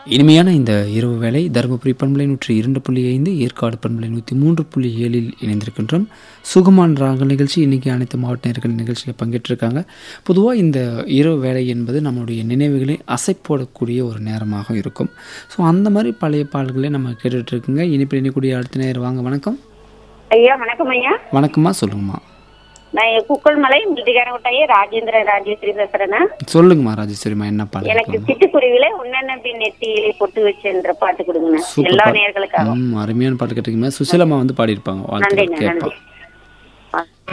இனிமையான இந்த இரவு வேளை தருமபுரி பண்பலை நூற்றி இரண்டு புள்ளி ஐந்து ஏற்காடு பண்பலை நூற்றி மூன்று புள்ளி ஏழில் இணைந்திருக்கின்றோம் சுகமான் ராக நிகழ்ச்சி இன்னைக்கு அனைத்து மாவட்ட நேர்கள் நிகழ்ச்சியில் பங்கேற்றிருக்காங்க பொதுவாக இந்த இரவு வேலை என்பது நம்மளுடைய நினைவுகளை அசைப்போடக்கூடிய ஒரு நேரமாக இருக்கும் ஸோ அந்த மாதிரி பழைய பாடல்களை நம்ம கேட்டுட்டு இருக்குங்க இனிப்பில் இணைக்கூடிய அடுத்த நேரம் வாங்க வணக்கம் ஐயா வணக்கம் ஐயா வணக்கம்மா சொல்லுங்கம்மா நான் இங்க குக்கல்மலை முதிகாரங்குட்டாயே ராஜேந்திர ராஜேஸ்வரி பேசுறேன்னா சொல்லுங்கம்மா ராஜேஸ்வரிம்மா என்ன பாடல் எனக்கு கேட்கலாம்? சிட்டுக்குருவில உன்னென்ன பின் நெத்தியிலே பொட்டு வச்சுன்ற பாட்டு கொடுங்க சூப்பர் எல்லா பாட்டு. நேர்களுக்காக ம் அருமையான பாட்டு கேட்டிருக்கீங்க சுசிலம்மா வந்து பாடியிருப்பாங்க வாழ்த்துக்கள் நன்றிங்க கேட்போம் நன்றி